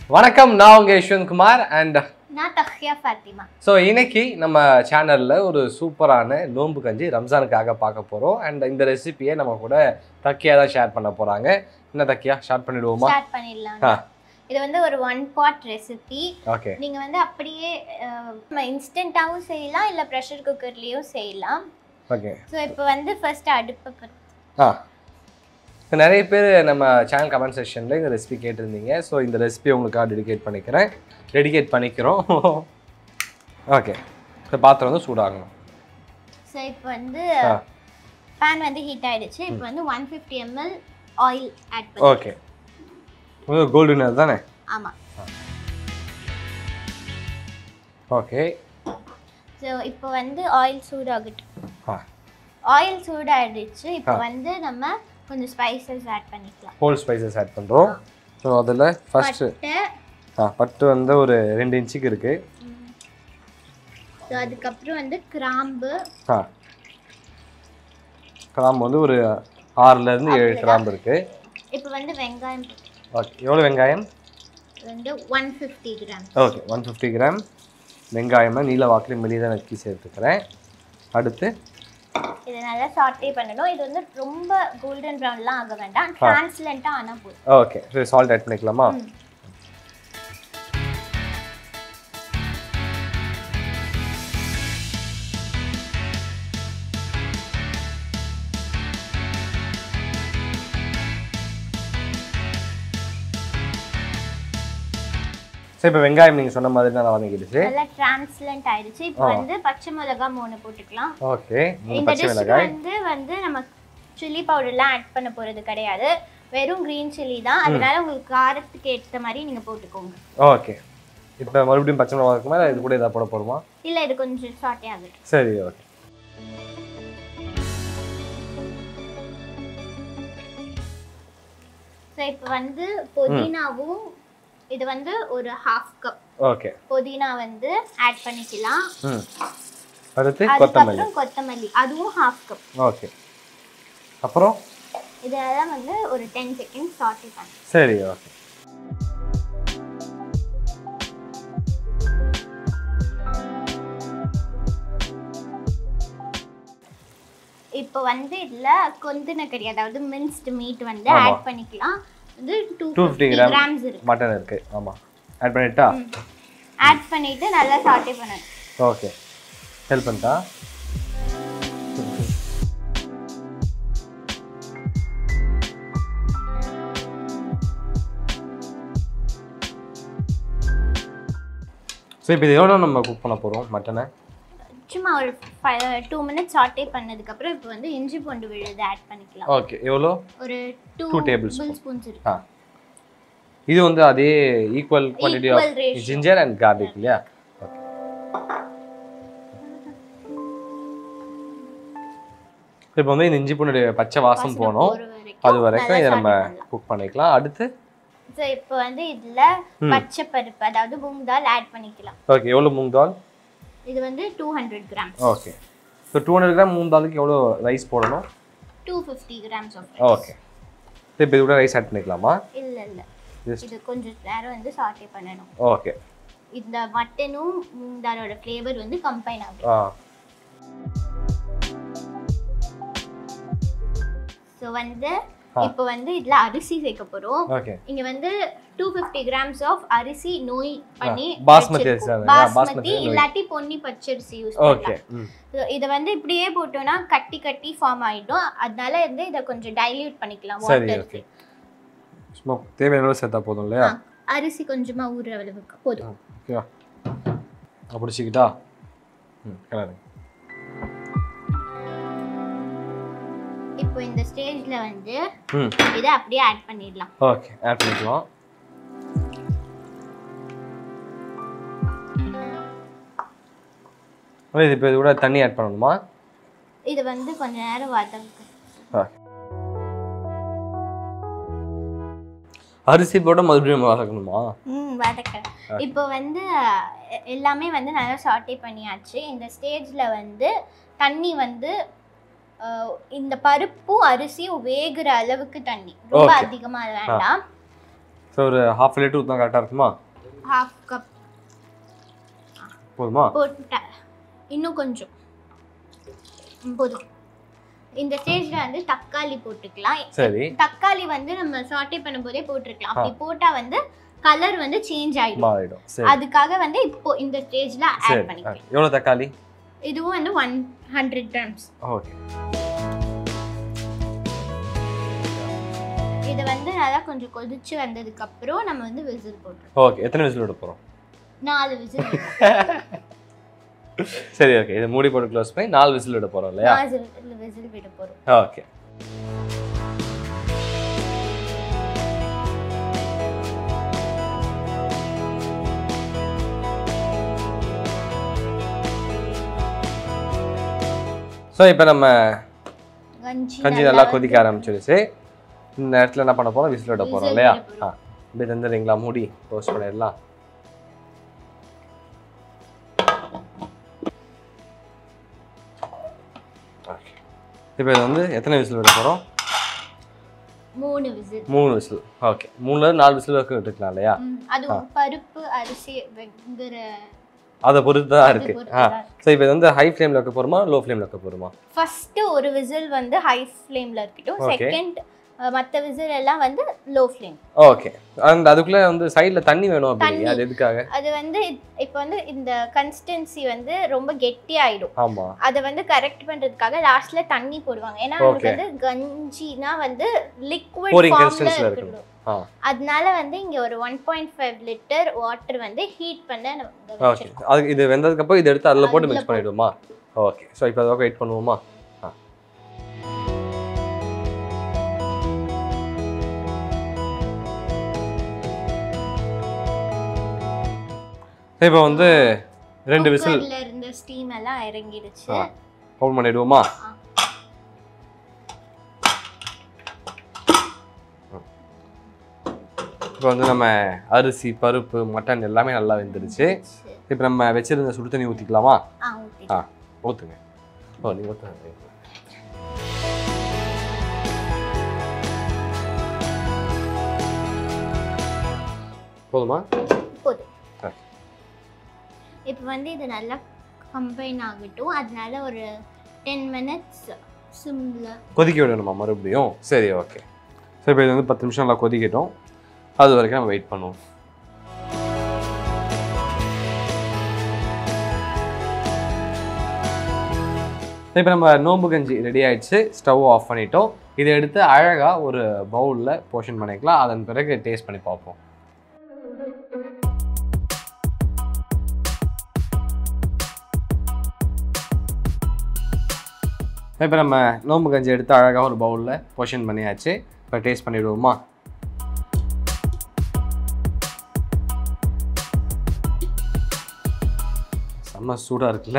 வணக்கம் நான் உங்க யஷ்வந்த் குமார் அண்ட் நான் தஹ்யா ஃபாத்திமா ஸோ இன்னைக்கு நம்ம சேனலில் ஒரு சூப்பரான நோன்பு கஞ்சி ரம்ஜானுக்காக பார்க்க போகிறோம் அண்ட் இந்த ரெசிபியை நம்ம கூட தக்கியா தான் ஷேர் பண்ண போகிறாங்க என்ன தக்கியா ஷேர் பண்ணிடுவோமா ஸ்டார்ட் பண்ணிடலாம் ஆ. இது வந்து ஒரு ஒன் பாட் ரெசிபி ஓகே நீங்க வந்து அப்படியே இன்ஸ்டன்ட்டாகவும் செய்யலாம் இல்லை ப்ரெஷர் குக்கர்லேயும் செய்யலாம் ஓகே ஸோ இப்போ வந்து ஃபர்ஸ்ட் அடுப்பை பத்தி ஆ இப்போ நிறைய பேர் நம்ம சேனல் கமெண்ட் செக்ஷனில் இந்த ரெசிபி கேட்டிருந்தீங்க ஸோ இந்த ரெசிபி உங்களுக்காக டெடிகேட் பண்ணிக்கிறேன் டெடிகேட் பண்ணிக்கிறோம் ஓகே இந்த பாத்திரம் வந்து சூடாகணும் ஸோ இப்போ வந்து ஆ பேன் வந்து ஹீட் ஆயிடுச்சு இப்போ வந்து one fifty ML oil add பண்ணி ஓகே கோல்டு வினர் தானே ஆமாம் ஓகே ஸோ இப்போ வந்து ஆயில் சூடாகட்டும் ஆ ஆயில் சூடாயிடுச்சு இப்போ ஆ. வந்து நம்ம கொஞ்சம் ஸ்பைசஸ் ஆட் பண்ணிக்கலாம் ஹோல் ஸ்பைசஸ் ஆட் பண்ணுறோம் ஸோ அதில் ஃபஸ்ட்டு பட்டை ஆ பட்டு வந்து ஒரு ரெண்டு இன்ச்சுக்கு இருக்குது ஸோ அதுக்கப்புறம் வந்து கிராம்பு ஆ கிராம்பு வந்து ஒரு ஆறுலேருந்து ஏழு கிராம்பு இருக்குது இப்போ வந்து வெங்காயம் ஓகே எவ்வளோ வெங்காயம் வந்து one fifty gram okay one fifty gram வெங்காயமாக நீல வாக்கில் மெலிதாக நறுக்கி சேர்த்துக்கிறேன் அடுத்து இதை நல்லா சாட்டே பண்ணணும் இது வந்து ரொம்ப கோல்டன் ப்ரௌன்லாம் ஆக வேண்டாம் டிரான்ஸ்லண்ட்டாக ஆனால் போதும் ஓகே சரி சால்ட் ஆட் பண்ணிக்கலாமா ம். சரி இப்போ வெங்காயம் நீங்கள் சொன்ன மாதிரி நல்லா வதங்கிடுச்சு நல்லா டிரான்ஸ்லண்ட் ஆயிடுச்சு இப்போ வந்து பச்சை மிளகா மூணு போட்டுக்கலாம் ஓகே மூணு இந்த பச்சை டிஷ்க்கு மிளகாய் வந்து வந்து நம்ம சில்லி பவுடர்லாம் ஆட் பண்ண போகிறது கிடையாது வெறும் க்ரீன் சில்லி தான் அதனால உங்களுக்கு காரத்துக்கு ஏற்ற மாதிரி நீங்கள் போட்டுக்கோங்க ஓகே இப்போ மறுபடியும் பச்சை மிளகா இருக்கு மேலே இது கூட எதாவது போட போகிறோமா இல்லை இது கொஞ்சம் சாட்டே ஆகட்டும் சரி ஓகே ஸோ இப்போ வந்து புதினாவும் இது வந்து ஒரு ஹாஃப் கப் ஓகே புதினா வந்து ஆட் பண்ணிக்கலாம் ம் அடுத்து கொத்தமல்லி அதுக்கப்புறம் கொத்தமல்லி அதுவும் ஹாஃப் கப் ஓகே அப்புறம் இதெல்லாம் வந்து ஒரு டென் செகண்ட் சாட்டே பண்ணு சரி ஓகே இப்போ வந்து இதுல கொந்தின கறி அதாவது மின்ஸ்டு மீட் வந்து ஆமா. ஆட் பண்ணிக்கலாம் இது டூ 250 ஃபிஃப்டி gram. கிராம்ஸ் இருக்கு மட்டன் இருக்குது ஆமாம் ஆட் பண்ணிட்டா ஆட் பண்ணிட்டு நல்லா சாட்டே பண்ணணும் ஓகே ஹெல்ப் பண்ணிட்டா ஸோ இப்போ இது எவ்வளோ நம்ம குக் பண்ண போகிறோம் மட்டனை சும்மா ஒரு டூ மினிட்ஸ் சாட்டே பண்ணதுக்கப்புறம் இப்போ வந்து இஞ்சி பூண்டு விழுது ஆட் பண்ணிக்கலாம் ஓகே எவ்வளோ ஒரு two Two table tablespoon. Spoons இருக்கு ஆ இது வந்து அதே equal quantity Equal of ratio. Ginger and garlic இல்லையா இப்போ வந்து இந்த இஞ்சி பூண்டு பச்சை வாசம் போகணும் ஒரு அது வரைக்கும் இதை நம்ம நல்லா saute குக் பண்ணிக்கலாம் அடுத்து ஸோ இப்போ வந்து இதுல பச்சை பருப்பு அதாவது மூங் தால் ஆட் பண்ணிக்கலாம் ஓகே எவ்வளோ மூங் தால் இது வந்து two hundred gram okay so two hundred gram மூணு தாலுக்கு எவ்வளோ ரைஸ் போடணும் two fifty grams of okay இப்போ இது கூட ரைஸ் ஆட் பண்ணிக்கலாமா இல்ல இல்ல Just- இது கொஞ்சம் நேரம் வந்து சாட்டே பண்ணணும் ஓகே இந்த மட்டனும் மூங் தாலோட ஃப்ளேவர் வந்து கம்பைன் ஆகும் ஆ ஸோ வந்து இப்போ வந்து இதுல அரிசி சேர்க்க போறோம் ஓகே இங்க வந்து டூ ஃபிஃப்டி கிராம்ஸ் ஆஃப் அரிசி நோய் பண்ணி பாஸ்மதி அரிசி வச்சிருக்கோம். தானே? பாஸ்மதி பாஸ்மதி நோய். இல்லாட்டி பொன்னி பச்சரிசி யூஸ் ஓகே பண்ணலாம் ம் So, இதை வந்து இப்படியே போட்டோம்னா கட்டி கட்டி ஃபார்ம் ஆயிடும் அதனால வந்து இதை கொஞ்சம் டைல்யூட் பண்ணிக்கலாம் சரி வாட்டர் ஓகே சும்மா தேவையான அளவு சேர்த்தா போதும் இல்லையா அரிசி கொஞ்சமா ஊறுற அளவுக்கு போதும் ஓகேவா பிடிச்சிக்கிட்டா ம் கிளறு இப்போ இந்த ஸ்டேஜ்ல வந்து ம் இதை அப்படியே ஆட் பண்ணிடலாம் ஓகே ஆட் பண்ணிக்கலாம் ஓ, இது இப்போ இது கூட தண்ணி ஆட் பண்ணணுமா இது வந்து கொஞ்ச நேரம் வதக்கு ஓகே அரிசி போட்டு மறுபடியும் வதக்கணுமா ம் வதக்கிறேன் இப்போ வந்து எ- எல்லாமே வந்து நல்லா சாட்டே பண்ணியாச்சு இந்த ஸ்டேஜில் வந்து தண்ணி வந்து அஹ், இந்த பருப்பும் அரிசியும் வேகுற அளவுக்கு தண்ணி ரொம்ப Okay. அதிகமாக வேண்டாம் ஸோ ஒரு ஹாஃப் லிட்டர் ஊற்றினா கரெக்டாக இருக்குமா ஹாஃப் கப் போதுமா போட்டுட்டேன் இன்னும் கொஞ்சம் ம், போதும் இந்த ஸ்டேஜில் வந்து தக்காளி போட்டுக்கலாம் சரி தக்காளி வந்து நம்ம சாட்டே பண்ணும்போதே போட்டிருக்கலாம் அப்படி போட்டால் வந்து கலர் வந்து சேஞ்ச் ஆகிடும் மாறிடும் சரி அதுக்காக வந்து இப்போ இந்த ஸ்டேஜில் ஆட் சரி பண்ணிக்கலாம் எவ்வளோ தக்காளி இதுவும் வந்து ஒன் ஹண்ட்ரட் கிராம்ஸ் ஓகே இது வந்து நல்லா கொஞ்சம் கொதிச்சு வந்ததுக்கு அப்புறம் நம்ம வந்து விசில் போட்டுருவோம் ஓகே எத்தனை விசில் விட போகிறோம் நாலு விசில் சரி ஓகே இதை மூடி போட்டு க்ளோஸ் பண்ணி நாலு விசில் விட போகிறோம் இல்லையா நாலு விசில் விட போகிறோம் ஓகே ஸோ இப்போ நம்ம கஞ்சி கஞ்சி நல்லா கொதிக்க ஆரம்பிச்சிருச்சு இந்த இடத்துல என்ன பண்ண போறோம் விசில் விட போறோம் Whistle இல்லையா விட போறோம். ஆ இப்படி தந்துடுறீங்களா மூடி க்ளோஸ் பண்ணிடலாம் ஓகே இப்போ இது வந்து எத்தனை விசில் விட போகிறோம் மூணு விசில் மூணு விசில் ஓகே மூணுல இருந்து நாலு விசில் வரைக்கும் விட்டுக்கலாம் இல்லையா அதுவும் பருப்பு அரிசி வெங்குற அதை பொறுத்து தான் இருக்கு பொறுத்து ஆ தான் ஸோ இப்போ இது வந்து ஹை ஃப்ளேமில் வைக்க போகிறோமா லோ ஃப்ளேமில் வைக்க போகிறோமா ஃபர்ஸ்ட் ஒரு விசில் வந்து ஹை ஃப்ளேம்ல இருக்கட்டும் Okay. செகண்ட் மற்ற விசில் எல்லாம் வந்து லோ ஃப்ளேம் ஓகே அந்த அதுக்குள்ளே வந்து சைடில் தண்ணி வேணும் அப்படி தண்ணி. அது எதுக்காக அது வந்து இப்போ வந்து இந்த கன்சிஸ்டன்சி வந்து ரொம்ப கெட்டி ஆயிடும் ஆமாம் அதை வந்து கரெக்ட் பண்றதுக்காக லாஸ்ட்ல தண்ணி போடுவாங்க ஏன்னா நமக்கு Okay. வந்து கஞ்சினா வந்து லிக்விட் Pouring ஃபார்ம்ல consistency-ல இருக்கணும் ஆ அதனால வந்து இங்க ஒரு one point five litre water வந்து ஹீட் பண்ண நம்ம இங்க ஓகே வச்சிருக்கோம். அதுக்கு இது வெந்ததுக்கப்புறம் இது எடுத்து அதில் போட்டு அதுல மிக்ஸ் பண்ணிவிடுமா ஓகே ஸோ இப்போ அதுக்கு வெயிட் பண்ணுவோமா ஆ இப்போ வந்து ரெண்டு விசில் குக்கர்ல இருந்த ஸ்டீம் எல்லாம் இறங்கிடுச்சு ஆ ஓப்பன் பண்ணிடுவோமா இப்போ வந்து நம்ம அரிசி பருப்பு மட்டன் எல்லாமே நல்லா வெந்துருச்சு இப்போ நம்ம வச்சிருந்த சுடு தண்ணி ஊற்றிக்கலாமா ஆ ஊத்தி ஆ ஊற்றுங்க ஓ நீங்கள் ஊற்றுங்க போதுமா போதும் ஆ. இப்போ வந்து இது நல்லா கம்பைன் ஆகட்டும் அதனால ஒரு டென் மினிட்ஸ் சிம்ல கொதிக்க விடணுமா மறுபடியும் சரி ஓகே ஸோ இப்போ இது வந்து பத்து நிமிஷம் நல்லா கொதிக்கட்டும் அது வரைக்கும் நம்ம வெயிட் பண்ணுவோம் இப்போ நம்ம நோம்பு கஞ்சி ரெடி ஆயிடுச்சு ஸ்டவ் ஆஃப் பண்ணிட்டோம் இதை எடுத்து அழகாக ஒரு பவுலில் போர்ஷன் பண்ணிக்கலாம் அதன் பிறகு டேஸ்ட் பண்ணி பார்ப்போம் இப்போ நம்ம நோம்பு கஞ்சி எடுத்து அழகாக ஒரு பவுலில் போர்ஷன் பண்ணியாச்சு இப்போ டேஸ்ட் பண்ணிவிடுவோமா செம்ம சூடாக இருக்குல்ல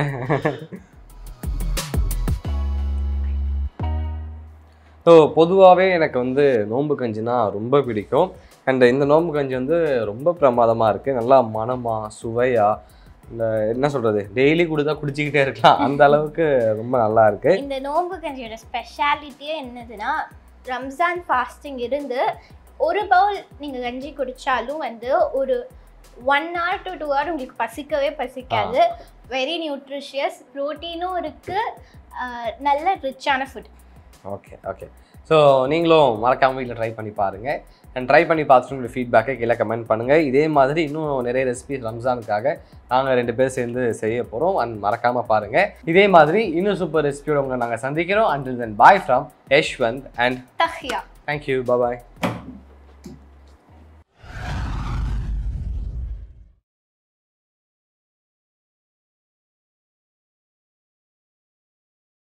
ஸோ பொதுவாகவே எனக்கு வந்து நோம்பு கஞ்சினா ரொம்ப பிடிக்கும் அண்ட் இந்த நோம்பு கஞ்சி வந்து ரொம்ப பிரமாதமாக இருக்குது நல்லா மனமாக சுவையாக இந்த என்ன சொல்கிறது டெய்லி கொடுத்தா குடிச்சிக்கிட்டே இருக்கலாம் அந்த அளவுக்கு ரொம்ப நல்லா இருக்குது இந்த நோன்பு கஞ்சியோட ஸ்பெஷாலிட்டியே என்னதுன்னா ரம்ஜான் ஃபாஸ்டிங் இருந்து ஒரு பவுல் நீங்கள் கஞ்சி குடித்தாலும் வந்து ஒரு one hour to two hour உங்களுக்கு பசிக்கவே பசிக்காது வெரி நியூட்ரிஷியஸ் ப்ரோட்டீனும் இருக்குது நல்ல ரிச்சான ஃபுட் ஓகே ஓகே ஸோ நீங்களும் மறக்காம வீட்டில் ட்ரை பண்ணி பாருங்கள் அண்ட் ட்ரை பண்ணி பார்த்துட்டு உங்களோட ஃபீட்பேக்கை கீழே கமெண்ட் பண்ணுங்கள் இதே மாதிரி இன்னும் நிறைய ரெசிபிஸ் ரம்ஜானுக்காக நாங்கள் ரெண்டு பேர் சேர்ந்து செய்ய போகிறோம் அண்ட் மறக்காமல் பாருங்கள் இதே மாதிரி இன்னும் சூப்பர் ரெசிபியோட உங்களை நாங்கள் சந்திக்கிறோம் until then bye from Yashwant and Dahya thank you bye